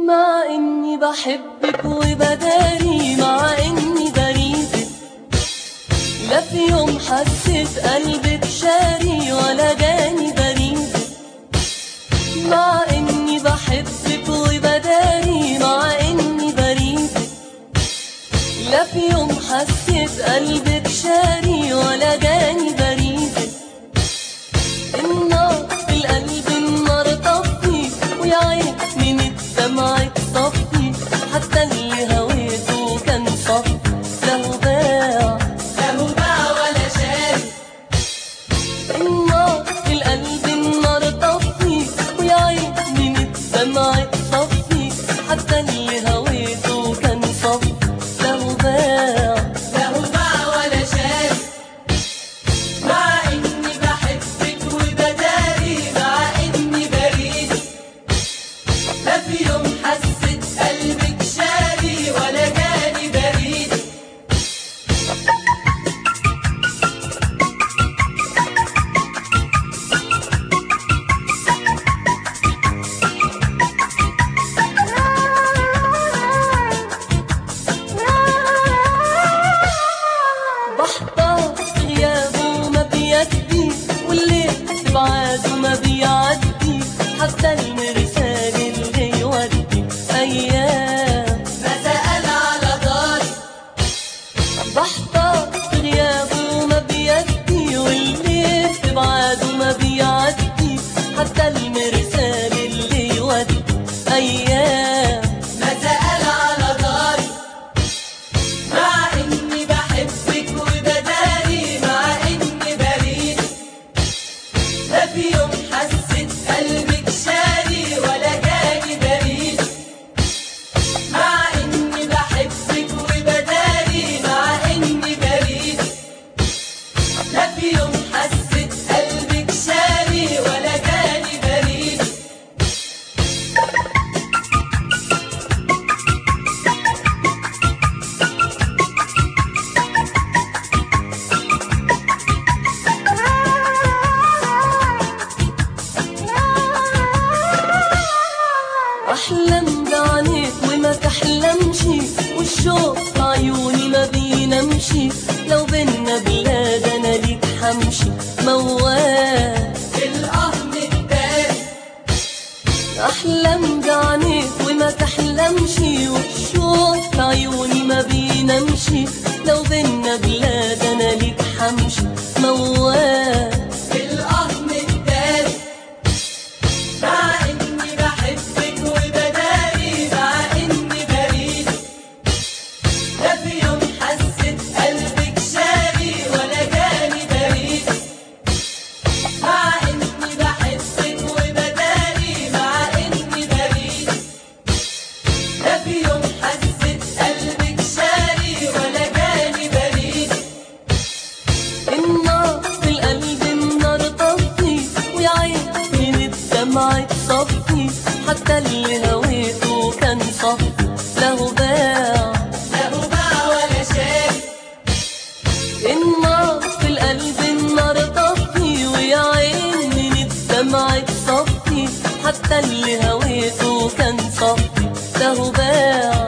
مع اني بحبك وبداري مع اني بريدك لا في يوم حسيت قلبك شاري ولا جاني بريدك مع اني بحبك وبداري مع اني بريدك لا في يوم حسيت قلبك شاري ولا جاني بريدك النار في القلب النار طفي ويا عين من الدمع تصفي حتى اللي هويته كان صفي له باع له باع ولا شاري النار في القلب النار طفي ويا عين من الدمع تصفي حتى اللي هويته كان صفي له باع له باع ولا شاري مع اني بحبك وبداري مع اني بريد لا في يوم حسيت قلبك شاري ولا جاني بريد بحضر غيابه ما بيكفي والليل بعاده ما بيعدي حتى المرسال اللي يودي ايام ما سأل على داري بحضر غيابه ما بيكفي والليل بعاده ما بيعدي حتى المرسال اللي يودي ايام ما سأل على داري مع اني بحبك وبداري مع اني بريد لا في يوم حسيت قلبك شاري ولا جاني بريد مع اني بحبك وبداري مع اني بريد لا في يوم حسيت قلبك شاري ولا جاني بريد احلم بعينيك وما تحلمش والشوق في عيوني ما بينامش لو بينا بلاد انا ليك حمشي موال القهن التاني احلم بعينيك وما تحلمش والشوق في عيوني ما بينامش لو بينا بلاد انا ليك حمشي موال القهن التاني مع اني بحبك وبداري مع اني بريد لا في يوم حسيت قلبك شاري ولا جاني بريد مع اني بحبك وبداري مع اني بريد لا في يوم حسيت قلبك شاري ولا جاني بريد النار في القلب النار طفي ويا عين من الدمع تصفي حتى اللي هويته كان صفي له باع له باع ولا شاري النار في القلب النار طفي ويا عين من الدمع تصفي حتى اللي هويته كان صفي له باع